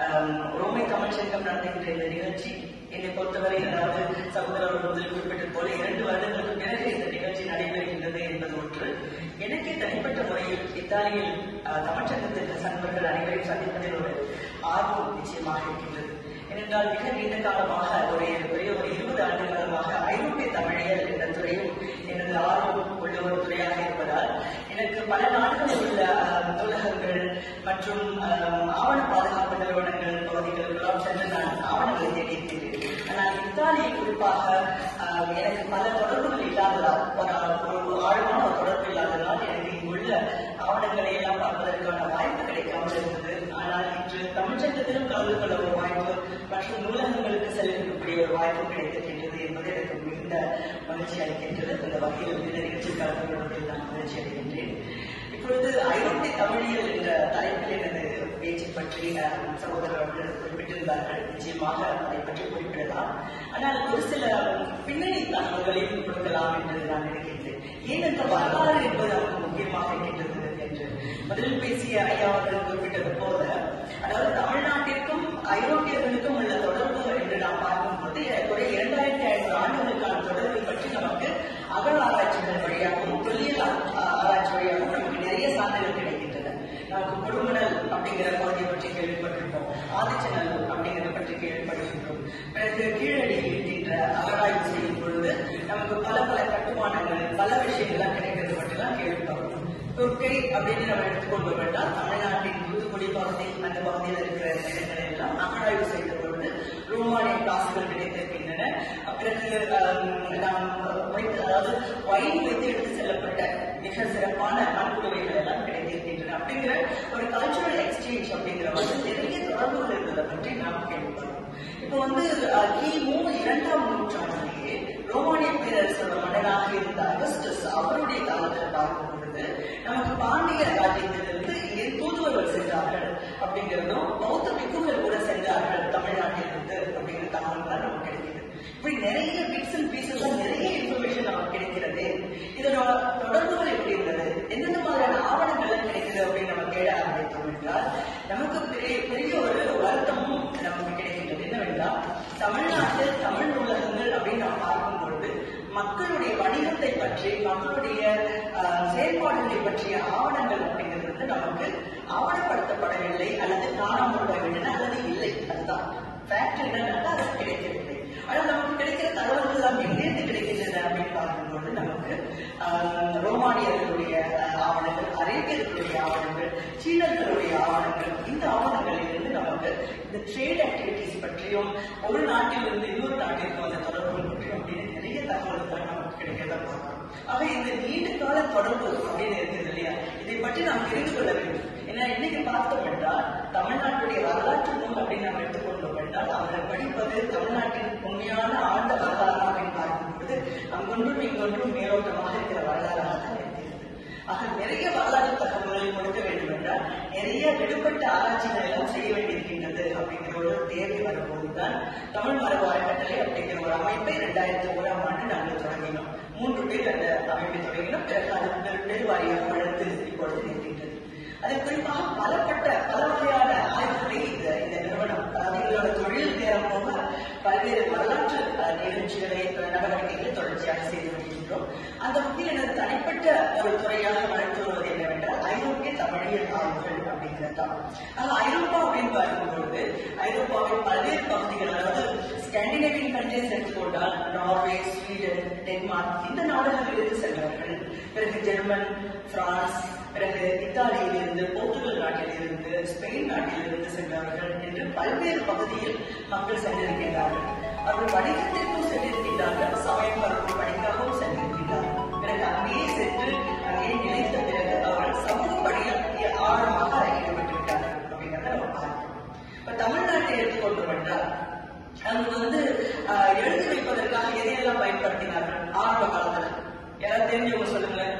ஆம், ரோமை தமிழ் சங்கம் நடத்துகின்ற இந்த நிகழ்ச்சி என்னை பொறுத்தவரை அதாவது சகோதரர் முதல் குறிப்பிட்டது போல இரண்டு வருடங்களுக்கு பிறகு இந்த நிகழ்ச்சி நடைபெறுகின்றது என்பது ஒன்று எனக்கே தனிப்பட்ட முறையில் இத்தாலியில் ஆஹ், தமிழ் சங்கத்தின் சண்பர்கள் அனைவரையும் சந்திப்பதில் ஒரு ஆர்வம் நிச்சயமாக இருக்கின்றது ஏனென்றால் மிக நீண்ட காலமாக ஒரு ஒரே ஒரு இருபது ஆண்டு காலமாக ஐரோப்பிய தமிழியல் என்ற துறையும் எனது ஆர்வம் உள்ள ஒரு துறையாக இருப்பதால் எனக்கு பல நாடுகளில் உள்ள ஆஹ், நூலகங்கள் மற்றும் ஆஹ், ஆவண பாதுகாப்பு நிறுவனங்கள் பகுதிகளுக்கெல்லாம் சென்று நான் ஆவணங்களை தேடியிருக்கிறேன் ஆனால் இத்தாலியில் குறிப்பாக ஆஹ், எனக்கு பல தொடர்புகள் இல்லாததால் ஒரு ஒரு ஆழமான ஒரு தொடர்பு இல்லாததால் எனக்கு இங்குள்ள ஆவணங்களை எல்லாம் பார்ப்பதற்கான வாய்ப்பு கிடைக்காமல் இருந்தது ஆனால் இன்று தமிழ்ச்சங்கத்திலும் கலந்து கொள்ள ஒரு வாய்ப்பு மற்றும் நூலகங்களுக்கு செல்லக்கூடிய ஒரு வாய்ப்பு கிடைத்திருக்கின்றது என்பது எனக்கு மிகுந்த மகிழ்ச்சி அளிக்கின்றது இந்த வகையில் இந்த நிகழ்ச்சி கலந்து கொள்வதில் நான் மகிழ்ச்சி அடைகின்றேன் இப்பொழுது ஐரோப்பிய தமிழியல் என்ற தலைப்பில் எனது பேச்சை பற்றி அஹ், சகோதரர் அவர்கள் குறிப்பிட்டிருந்தார்கள் நிச்சயமாக அதை பற்றி குறிப்பிடலாம் ஆனால் ஒரு சில பின்னணி தகவல்களையும் கொடுக்கலாம் என்று நான் நினைக்கின்றேன் ஏனென்றால் வரலாறு என்பது நமக்கு முக்கியமாக இருக்கின்றது என்று முதலில் பேசிய ஐயா அவர்கள் குறிப்பிட்டது போல அதாவது தமிழ்நாட்டிற்கும் ஐரோப்பியர்களுக்கும் உள்ள தொடர்பு என்று நாம் பார்க்கும்போது ஏறக்குறைய இரண்டாயிரத்தி ஐநூறு ஆண்டுகளுக்கான தொடர்பு பற்றி நமக்கு அகழ ஆராய்ச்சிகள் வழியாகவும் தொல்லியல் ஆ- ஆராய்ச்சி வழியாகவும் நமக்கு நிறைய சான்றுகள் கிடைக்கின்றன நமக்கு கொடுமணல் அப்படிங்கிற பகுதியை பற்றி கேள்விப்பட்டிருப்போம் ஆதிச்சநல்லூர் அப்படிங்கிறத பற்றி கேள்விப்பட்டிருக்கிறோம் பிறகு கீழடி இருக்கின்ற அகழாய்வு செய்யும் பொழுது நமக்கு பல பல கட்டுமானங்கள் பல விஷயங்கள்லாம் கிடைக்கிறது பற்றிலாம் கேள்விப்படுறோம் துர்க்கை அப்படின்னு நம்ம எடுத்துக்கொண்டு வேண்டாம் தமிழ்நாட்டின் தூத்துக்குடி பகுதி அந்த பகுதியில் இருக்கிற இடங்களை எல்லாம் அகழாய்வு செய்த பொழுது ரோமானிய காசுகள் கிடைத்திருக்கின்றன பிறகு ஆம், நாம் வைத்து அதாவது வைன் வைத்து எடுத்து செல்லப்பட்ட மிக சிறப்பான மண்புழுவைகள் எல்லாம் கிடைத்திருக்கின்றன அப்படிங்கிற ஒரு கல்ச்சுரல் எக்ஸ்சேஞ்ச் அப்படிங்கிற வந்து நிறைய தொடர்புகள் இருந்ததை பற்றி நாம் கேள்விப்படுறோம் இப்போ வந்து அஹ், கிமு இரண்டாம் நூற்றாண்டிலேயே ரோமானிய பேரரசோட மன்னனாக இருந்த அகஸ்டஸ் அவருடைய காலத்தில் பார்க்கும் பொழுது நமக்கு பாண்டிய ராஜ்யத்திலிருந்து இங்கே தூதுவர்கள் சென்றார்கள் அப்படிங்கிறதும் பௌத்த பிக்குகள் கூட சென்றார்கள் தமிழ்நாட்டிலிருந்து அப்படிங்கிற தகவல்கள் நமக்கு கிடைக்குது இப்படி நிறைய பிட்ஸ் அண்ட் பீசஸ் நிறைய இன்ஃபர்மேஷன் நமக்கு கிடைக்கிறது இதனோட தொடர்புகள் எப்படி இருந்தது எந்தெந்த மாதிரியான ஆவணங்கள் கிடைக்குது அப்படின்னு நம்ம தேட ஆரம்பித்தோம் என்றால் நமக்கு பெரிய பெரிய ஒரு வருத்தமும் நமக்கு கிடைக்கின்றது என்னவென்றால் தமிழ்நாட்டில் தமிழ் நூலகங்கள் அப்படின்னு நாம் பார்க்கும் பொழுது மக்களுடைய வணிகத்தை பற்றி மக்களுடைய ஆஹ், செயல்பாடுகளை பற்றிய ஆவணங்கள் அப்படிங்கிறது வந்து நமக்கு ஆவணப்படுத்தப்படவில்லை அல்லது காணாமல் போய்விட்டன அல்லது இல்லை அதுதான் ஃபேக்ட் என்னன்னா அது கிடைக்கவில்லை ஆனால் நமக்கு கிடைக்கிற தகவல்கள் எல்லாம் எங்கிருந்து கிடைக்கின்றன அப்படின்னு பார்க்கும்போது நமக்கு ஆஹ், ரோமானியர்களுடைய ஆஹ், ஆவணங்கள் அரேபியர்களுடைய ஆவணங்கள் சீனர்களுடைய ஆவணங்கள் இந்த ஆவணங்களில் இருந்து நமக்கு இந்த ட்ரேட் ஆக்டிவிட்டிஸ் பற்றியும் ஒரு நாட்டிலிருந்து இன்னொரு நாட்டிற்கு வந்த தொடர்புகள் பற்றியும் அப்படின்னு நிறைய தகவல்கள் நமக்கு கிடைக்கிறத பார்க்கிறோம் ஆக இந்த நீண்ட கால தொடர்பு அப்படின்னு இருக்குது இல்லையா இதை பற்றி நாம் தெரிந்து கொள்ள வேண்டும் ஏன்னா இன்னைக்கு பார்த்தோம் என்றால் தமிழ்நாட்டுடைய வரலாற்று நூல் அப்படின்னு நாம் எடுத்துக்கொண்டோம் என்றால் அவர்கள் படிப்பது தமிழ்நாட்டின் உண்மையான ஆழ்ந்த வரலாறு அப்படின்னு பார்க்கும்போது அங்கொன்றும் இங்கொன்றும் மேலோட்டமாக இருக்கிற வரலாறாக தான் இருக்கிறது ஆக நிறைய வரலாற்று தகவல்களை கொடுக்க வேண்டும் என்றால் நிறைய விடுபட்ட ஆராய்ச்சிகள் எல்லாம் செய்ய வேண்டியிருக்கின்றது அப்படிங்கிற ஒரு தேவை வரும்போதுதான் தமிழ் மரபு அறக்கட்டளை அப்படிங்கிற ஒரு அமைப்பை இரண்டாயிரத்தி ஓராம் ஆண்டு நாங்கள் தொடங்கினோம் மூன்று பேர் அந்த அமைப்பை தொடங்கினோம் பிறகு அது பெரு- பெருவாரியாக வளர்த்து இப்பொழுது நிற்கின்றது அது குறிப்பாக பலப்பட்ட பல வகையான ஆய்வுகளை இந்த இந்த நிறுவனம் அதாவது எங்களோட தொழில் நேரம் போக பல்வேறு வரலாற்று அஹ், நிகழ்ச்சிகளை அஹ், நடவடிக்கைகளை தொடர்ச்சியாக செய்து வருகின்றோம் அந்த வகையில் எனது தனிப்பட்ட ஒரு துறையாக வளர்த்து வருவது என்னவென்றால் ஐரோப்பிய தமிழியல் ஆய்வுகள் அப்படிங்கிறது தான் ஆக ஐரோப்பா அப்படின்னு பார்க்கும்பொழுது ஐரோப்பாவின் பல்வேறு பகுதிகள் அதாவது ஸ்காண்டினேவியன் கண்ட்ரிஸ் எடுத்துக்கொண்டால் நார்வே ஸ்வீடன் டென்மார்க் இந்த நாடுகளிலிருந்து சென்றவர்கள் பிறகு ஜெர்மன் பிரான்ஸ் பிறகு இத்தாலியிலிருந்து போர்த்துகல் நாட்டிலிருந்து ஸ்பெயின் நாட்டிலிருந்து சென்றவர்கள் என்று பல்வேறு பகுதியில் மக்கள் சென்றிருக்கின்றார்கள் அவர்கள் வணிகத்திற்கும் சென்றிருக்கின்றார்கள் சமயம் மரபு பணிக்காகவும் சென்றிருக்கின்றார்கள் பிறகு அங்கேயே சென்று அங்கேயே நிலைத்த பிறகு அவர்கள் சமூக பணியில் ஆழமாக ஈடுபட்டிருக்கிறார்கள் அப்படிங்கிறத நம்ம பார்க்கிறோம் இப்ப தமிழ்நாட்டை எடுத்துக்கொண்டு வந்தால் அங்கு வந்து ஆஹ், எழுதி வைப்பதற்காக எதையெல்லாம் பயன்படுத்தினார்கள் ஆரம்ப காலத்துல யாராவது தெரிஞ்சவங்க சொல்லுங்களேன்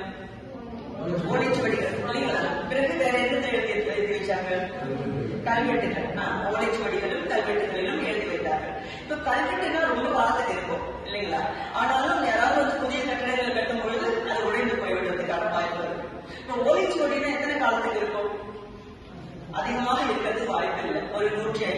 ஓலைச்சுவடிகள் இல்லைங்களா பிறகு வேற எந்த எழுதி எழுதி வச்சாங்க கல்வெட்டுகள் ஆஹ், ஓலைச்சுவடிகளும் கல்வெட்டுகளிலும் எழுதி வைத்தார்கள் இப்ப கல்வெட்டுனா ரொம்ப காலத்துக்கு இருக்கும் இல்லைங்களா ஆனாலும் யாராவது வந்து புதிய கட்டடங்களை கட்டும் பொழுது அது உடைந்து போய்விடுறதுக்கான வாய்ப்பு இருக்கு இப்ப ஓலைச்சுவடினா எத்தனை காலத்துக்கு இருக்கும் அதிகமாக இருக்கிறது வாய்ப்பு இல்லை ஒரு நூற்றி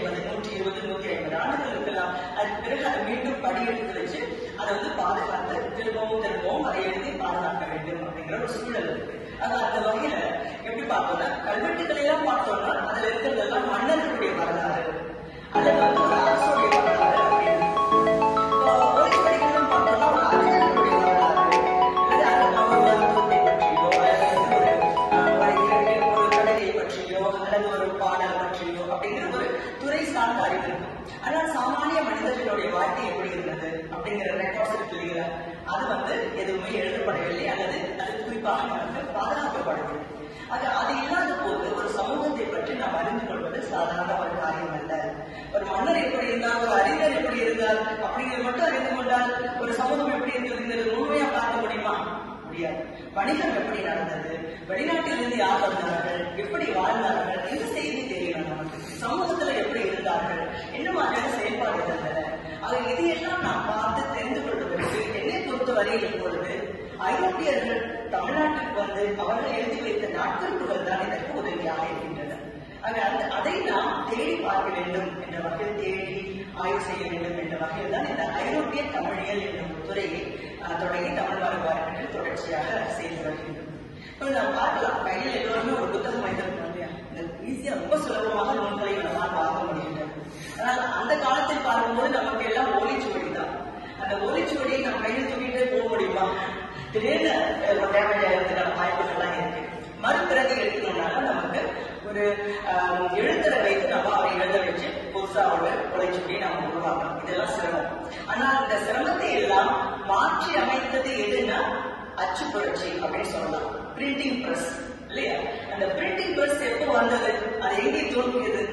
ஐம்பது நூற்றி இருபது நூற்றி ஐம்பது ஆண்டுகள் இருக்கலாம் அதுக்கு பிறகு அதை மீண்டும் படி எடுத்து வச்சு அதை வந்து பாதுகாத்து திரும்பவும் திரும்பவும் அதை எழுதி பாதுகாக்க வேண்டும் அப்படிங்கிற ஒரு சூழல் இருக்கு ஆக அந்த வகையில எப்படி பார்த்தோம்னா கல்வெட்டுகளை எல்லாம் பார்த்தோம்னா அதுல இருக்கிறதெல்லாம் மன்னர்களுடைய வரலாறு அல்லது வந்து ஒரு அரசுடைய வரலாறு அப்படின்னு இப்போ ஓலைச்சுவடிகளும் பார்த்தோம்னா ஒரு அறிஞர்களுடைய வரலாறு அல்லது அந்த அவங்க மருத்துவத்தை பற்றியோ அல்லது வந்து ஒரு ஆஹ், ஒரு இரண்டு ஒரு கடலை பற்றியோ அல்லது ஒரு பாடல் பற்றியோ அப்படிங்கிற ஒரு துறை சார்ந்த அறிவு இருக்கும் ஆனால் சாமானிய மனிதர்களுடைய வாழ்க்கை எப்படி இருந்தது அப்படிங்கிற ரெக்கார்ட்ஸ் இருக்கு இல்லைங்களா அது வந்து எதுவுமே எழுதப்படவில்லை அல்லது அது குறிப்பாக நமக்கு பாதுகாக்கப்படவில்லை அது அது இல்லாத போது ஒரு சமூகத்தை பற்றி நாம் அறிந்து கொள்வது சாதாரண ஒரு காரியம் அல்ல ஒரு மன்னர் எப்படி இருந்தார் ஒரு அறிஞர் எப்படி இருந்தார் அப்படிங்கிறது மட்டும் அறிந்து கொண்டால் ஒரு சமூகம் எப்படி இருந்ததுங்கிறது உண்மையா பார்க்க முடியுமா முடியாது வணிகம் எப்படி நடந்தது வெளிநாட்டில் இருந்து யார் வந்தார்கள் எப்படி வாழ்ந்தார்கள் எந்த செய்தி தெரியணும் நமக்கு சமூகத்துல எப்படி இருந்தார்கள் என்ன மாதிரியான செயல்பாடு இருந்தன அது இதையெல்லாம் நாம் பார்த்து தெரிந்து கொள்வதற்கு என்னை பொறுத்தவரை இப்பொழுது ஐரோப்பியர்கள் தமிழ்நாட்டுக்கு வந்து அவர்கள் எழுதி வைத்த நாட்குறிப்புகள் தான் இதற்கு உதவியாக இருக்கின்றன ஆக அந்த அதை நாம் தேடி பார்க்க வேண்டும் என்ற வகையில் தேடி ஆய்வு செய்ய வேண்டும் என்ற வகையில் தான் இந்த ஐரோப்பிய தமிழியல் என்ற ஒரு துறையை அஹ், தொடங்கி தமிழ் மரபார்கள் தொடர்ச்சியாக செய்து வருகின்றோம் இப்போ நாம் பார்க்கலாம் கையில் எல்லோருமே ஒரு புத்தகம் வைத்திருக்கோம் இல்லையா ஈஸியா ரொம்ப சுலபமாக நூல்களை நம்மால் பார்க்க முடிகின்றது ஆனால் அந்த காலத்தில் பார்க்கும்போது நமக்கு எல்லாம் ஓலைச்சுவடி தான் அந்த ஓலைச்சுவடியை நம்ம கையில் தூக்கிட்டே போக முடியுமா திடீர்னு டேமேஜ் ஆகிறதுக்கான வாய்ப்புகள்லாம் இருக்கு மறுபிறகு எடுக்கணும்னால நமக்கு ஒரு ஆஹ், எழுத்தரை வைத்து நம்ம அவரை எழுத வச்சு புதுசா ஒரு உழைச்சுடி நம்ம உருவாக்கணும் இதெல்லாம் சிரமம் ஆனால் இந்த சிரமத்தை எல்லாம் மாற்றி அமைத்தது எதுன்னா அச்சு புரட்சி அப்படின்னு சொல்லலாம் பிரிண்டிங் பிரஸ் இல்லையா அந்த பிரிண்டிங் பிரஸ் எப்போ வந்தது அது எங்கே தோன்றியது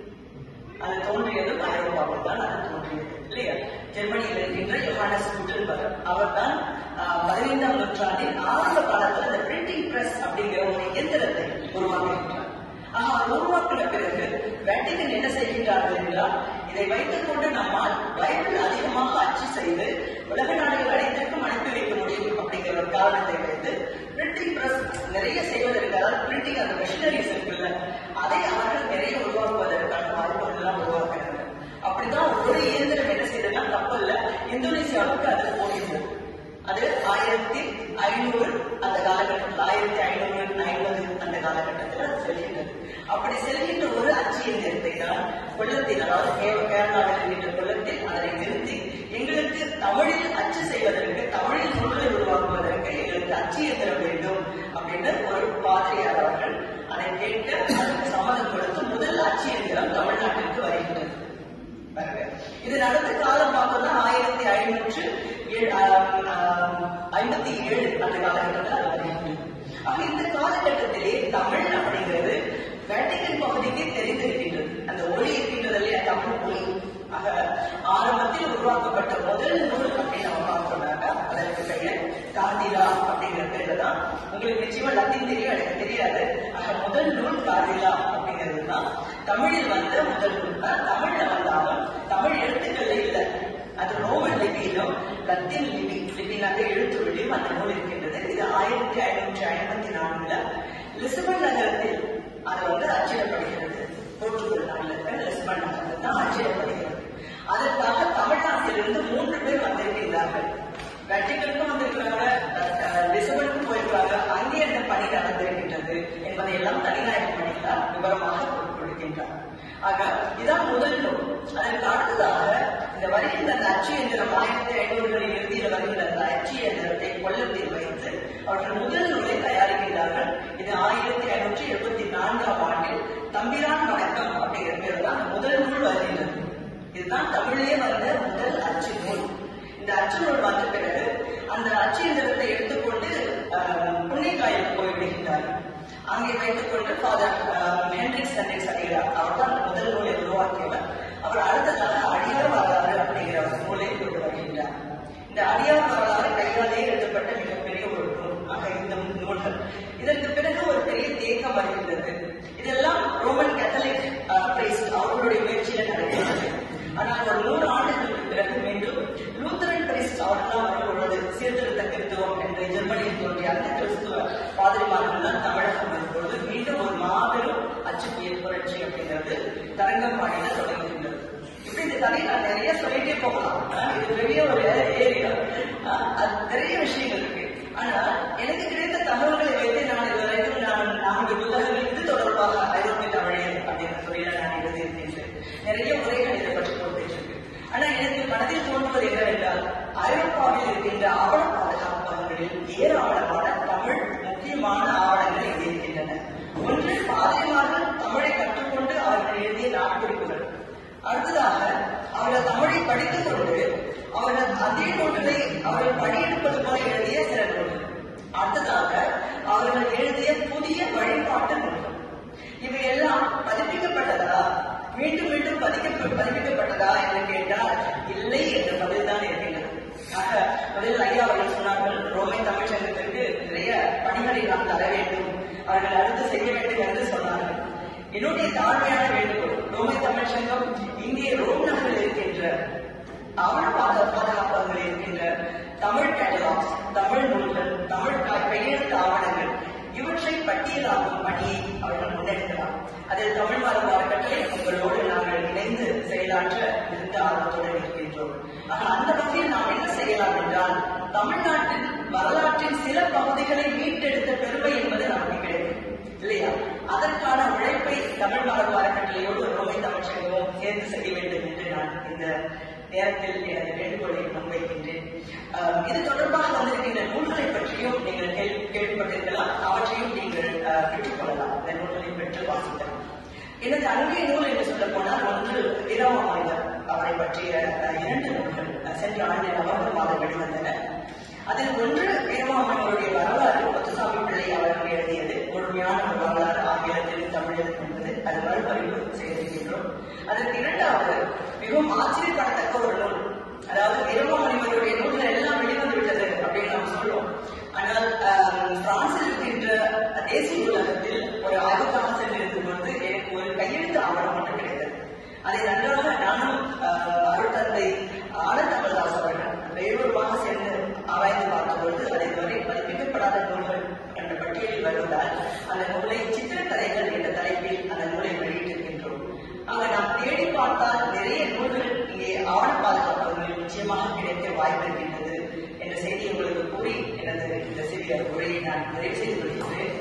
அது தோன்றியது ஐரோப்பாவில் தான் அது தோன்றியது இல்லையா ஜெர்மனியில் இருக்கின்ற யோகானஸ் குட்டன்பர்க் அவர் தான் பதினைந்தாம் நூற்றாண்டின் ஆரம்ப காலத்தில் அந்த பிரிண்டிங் பிரஸ் அப்படிங்கிற ஒரு இயந்திரத்தை உருவாக்குகின்றார் ஆக அது உருவாக்கின பிறகு வேட்டிகன் என்ன செய்கின்றார்கள் என்றால் இதை வைத்துக் கொண்டு நம்மால் பைபிள் அதிகமாக அச்சு செய்து உலக நாடுகள் அனைத்திற்கும் அனுப்பி வைக்க முடியும் அப்படிங்கிற ஒரு காரணத்தை வைத்து பிரிண்டிங் பிரஸ் நிறைய செய்வதற்கு அதாவது பிரிண்டிங் அந்த மிஷினரிஸ் இருக்குல்ல அதை அவர்கள் நிறைய உருவாக்குவதற்கான வாய்ப்புகள் எல்லாம் உருவாக்குறாங்க அப்படிதான் ஒரு இயந்திரம் என்ன செய்ததுன்னா கப்பல்ல இந்தோனேசியாவுக்கு அது போகிறது அது ஆயிரத்தி ஐநூறு அந்த காலகட்டத்தில் ஆயிரத்தி ஐநூறு ஐம்பது அந்த காலகட்டத்தில் அது செல்கின்றது அப்படி செல்கின்ற ஒரு அச்சு இயந்திரத்தை தான் கொள்ளத்தில் அதாவது கே- கேரளாவில் இருக்கின்ற கொள்ளத்தில் அதனை நிறுத்தி எங்களுக்கு தமிழில் அச்சு செய்வதற்கு தமிழில் நூல்களை உருவாக்குவதற்கு எங்களுக்கு அச்சு இயந்திரம் வேண்டும் அப்படின்னு ஒரு பாதிரியார் அவர்கள் அதை கேட்டு அதற்கு சம்மதம் கொடுத்து முதல் அச்சு இயந்திரம் தமிழ்நாட்டிற்கு வருகின்றது பாருங்க. இது நடந்த காலம் பார்த்தோம்னா ஆயிரத்தி ஐநூற்று ஏழு- ஆம், ஆம், ஐம்பத்தி ஏழு அந்த காலகட்டத்தில் அது வருகின்றது அப்ப இந்த காலகட்டத்திலே தமிழ் அப்படிங்கிறது வேட்டிகன் பகுதிக்கு தெரிந்திருக்கின்றது அந்த ஒளி இருக்கின்றது இல்லையா தமிழ் ஒளி ஆக ஆரம்பத்தில் உருவாக்கப்பட்ட முதல் நூல் அப்படின்னு நம்ம பார்த்தோம்னாக்கா அதற்கு பெயர் காந்திரா அப்படிங்கிற பேர்ல தான் உங்களுக்கு நிச்சயமா லத்தீன் தெரியும் எனக்கு தெரியாது ஆக முதல் நூல் காந்திரா அப்படிங்கிறது தான் தமிழில் வந்த முதல் நூல் தான் தமிழ்ல வந்தாலும் தமிழ் எழுத்துக்கள்ல இல்லை அது ரோமன் லிபியிலும் லத்தீன் லிபி லிபினாக்க எழுத்து வழியும் அந்த நூல் இருக்கின்றது இது ஆயிரத்தி ஐநூற்றி ஐம்பத்தி நான்குல லிசபன் நகரத்தில் அது வந்து அச்சிடப்படுகிறது போர்ச்சுகல் நாட்டில் இருக்கிற லிசபன் நகரத்தில் தான் அச்சிடப்படுகிறது அதற்காக தமிழ்நாட்டிலிருந்து மூன்று பேர் வந்திருக்கின்றார்கள் வேட்டிக்கலுக்கும் வந்திருக்கிறாங்க அஹ், லிசபனுக்கும் போயிருக்கிறாங்க அங்கே அந்த பணி நடந்திருக்கின்றது என்பதை எல்லாம் தனிநாயக பணிகளால் விவரமாக கொடுக்கின்றார் ஆக இதான் முதல் நூல் அதற்கு அடுத்ததாக இந்த வருகின்ற அந்த அச்சு இயந்திரம் ஆயிரத்தி ஐநூறுகளில் இறுதியில் வருகின்ற அந்த அச்சு இயந்திரத்தை கொல்லத்தில் வைத்து அவர்கள் முதல் நூலை தயாரிக்கின்றார்கள் இது ஆயிரத்தி ஐநூற்றி எழுபத்தி நான்காம் ஆண்டில் தம்பிரான் வணக்கம் அப்படிங்கிற பேர் தான் அந்த முதல் நூல் வருகின்றது இதுதான் தமிழிலே வந்த முதல் அச்சு நூல் இந்த அச்சு நூல் வந்த பிறகு அந்த அச்சு இயந்திரத்தை எடுத்துக்கொண்டு ஆஹ், புண்ணியக்காயலுக்கு போய்விடுகின்றார்கள் அங்கே வைத்துக் கொண்டு ஃபாதர் ஹென்ரிக்ஸ் ஹென்ரிக்ஸ் அடிகிறார் அவர் தான் அந்த முதல் நூலை உருவாக்கியவர் அவர் அடுத்ததாக அடியார் வரலாறு அப்படிங்கிற ஒரு நூலை கொண்டு வருகின்றார் இந்த அடியார் வரலாறு கையாலே எழுதப்பட்ட மிகப்பெரிய ஒரு நூல் ஆக இந்த நூல்கள் இதற்கு பிறகு ஒரு பெரிய தேக்கம் வருகின்றது இதெல்லாம் ரோமன் கேத்தலிக் பிரைஸ்ட் அவர்களுடைய முயற்சியில நடக்கிறது ஆனால் ஒரு நூறு ஆண்டுகளுக்கு பிறகு மீண்டும் லூத்தரன் பிரைஸ்ட் அவர்களாம் அவர்களோடு சீர்திருத்த கிறிஸ்துவம் என்ற ஜெர்மனியில் தோன்றிய அந்த கிறிஸ்துவ பாதிரிமார்கள் தான் தமிழகம் வரும்பொழுது மீண்டும் ஒரு மாபெரும் அச்சு புரட்சி அப்படிங்கிறது தரங்கம்பாடியில தொடங்கி கதை நான் நிறைய சொல்லிட்டே போகலாம் ஆஹ் இது பெரிய ஒரு ஏரியா அது நிறைய விஷயங்கள் இருக்கு ஆனா எனக்கு கிடைத்த தகவல்களை வைத்து நான் இதுவரைக்கும் நான் நான்கு புத்தகங்கள் இது தொடர்பாக ஐரோப்பிய தமிழியல் அப்படின்ற துறையில நான் எழுதியிருக்கின்றேன் நிறைய முறைகள் இதை பற்றி கொடுத்திருக்கு ஆனா எனக்கு மனதில் தோன்றுவது என்னவென்றால் ஐரோப்பாவில் இருக்கின்ற ஆவண பாதுகாப்பகங்களில் ஏராளமான தமிழ் முக்கியமான ஆவணங்கள் எழுதியிருக்கின்றன ஒன்று பாதிரிமார்கள் தமிழை கற்றுக்கொண்டு அவர்கள் எழுதிய நாட்குறிப்புகள் அடுத்ததாக அவர்கள் தமிழை படித்துக் கொண்டு அவர்கள் அதே நூல்களை அவர்கள் படியெடுப்பது போல எழுதிய சில நூல்கள் அடுத்ததாக அவர்கள் எழுதிய புதிய வழிபாட்டு நூல்கள் இவையெல்லாம் பதிப்பிக்கப்பட்டதா மீண்டும் மீண்டும் பதிக்க பதிப்பிக்கப்பட்டதா என்று கேட்டால் இல்லை என்ற பதில் தான் இருக்கின்றது ஆக முதலில் ஐயா அவர்கள் சொன்னார்கள் ரோமை தமிழ் சங்கத்திற்கு நிறைய பணிகளை நாம் தர வேண்டும் அவர்கள் அடுத்து செய்ய வேண்டும் என்று சொன்னார்கள் என்னுடைய தாழ்மையான வேண்டுகோள் ரோமை தமிழ் சங்கம் இங்கே ரோம் நகரில் இருக்கின்ற ஆவண பாத பாதுகாப்பகங்கள் இருக்கின்ற தமிழ் கேட்டலாக்ஸ் தமிழ் நூல்கள் தமிழ் கா- கையெழுத்து ஆவணங்கள் இவற்றை பட்டியலாக்கும் பணியை அவர்கள் முன்னெடுக்கலாம் அதில் தமிழ் மரபு அறக்கட்டளை உங்களோடு நாங்கள் இணைந்து செயலாற்ற மிகுந்த ஆர்வத்துடன் இருக்கின்றோம் ஆக அந்த வகையில் நாம் என்ன செய்யலாம் என்றால் தமிழ்நாட்டில் வரலாற்றின் சில பகுதிகளை மீட்டெடுத்த பெருமை என்பது நமக்கு கிடைக்கும் இல்லையா அதற்கான உழைப்பை தமிழ் மரபு அறக்கட்டளையோடு ரோமை தமிழ்ச்சங்கமும் சேர்ந்து செய்ய வேண்டும் என்று நான் இந்த நேரத்தில் எனது வேண்டுகோளை முன்வைக்கின்றேன் ஆஹ் இது தொடர்பாக வந்திருக்கின்ற நூல்களை பற்றியும் நீங்கள் கேள் கேள்விப்பட்டிருக்கலாம் அவற்றையும் நீங்கள் ஆஹ் பெற்றுக்கொள்ளலாம் இந்த நூல்களை பெற்று வாசிக்கலாம் எனது அன்றைய நூல் என்று சொல்ல போனால் ஒன்று வீரமாமனிதர் அவரை பற்றிய ஆஹ், இரண்டு நூல்கள் ஆஹ், சென்ற ஆண்டு நவம்பர் மாதம் வெளிவந்தன அதில் ஒன்று வீரமாமனிதருடைய வரலாறு முத்துசாமி பிள்ளை அவர்கள் எழுதியது முழுமையான ஒரு வரலாறு ஆங்கிலத்திலும் தமிழிலும் என்பது அது மறுபறிவு செய்திருக்கின்றோம் அதற்கு இரண்டாவது மிகவும் ஆச்சரியப்படத்தக்க ஒரு நூல் அதாவது வீரமாமணிவருடைய நூல்கள் எல்லாம் வெளிவந்து விட்டது அப்படின்னு நாம் சொல்றோம் ஆனால் ஆஹ், பிரான்சில் இருக்கின்ற தேசிய நூலகத்தில் ஒரு ஆய்வுக்காக சென்றிருக்கும் பொழுது எனக்கு ஒரு கையெழுத்து ஆவணம் ஒன்று கிடைத்தது அதை நன்றாக நானும் ஆஹ், அருட்தந்தை ஆனந்த் அமல்தாஸ் அவர்கள் வேறொருமாக சேர்ந்து ஆராய்ந்து பார்த்தபொழுது அதை வரை பதிப்பிக்கப்படாத நூல்கள் என்ற பட்டியலில் வருவதால் அந்த நூலை சித்திரக்கதைகள் என்ற தலைப்பில் அந்த நூலை வெளியிட்டிருக்கின்றோம் ஆக நாம் தேடி பார்த்தால் நிறைய நூல்கள் இங்கே ஆவண பாதுகாப்புகளில் நிச்சயமாக கிடைக்க வாய்ப்பு இருக்கின்றது என்ற செய்தியை உங்களுக்கு கூறி எனது இந்த சிறிய உரையை நான் நிறைவு செய்து கொள்கிறேன்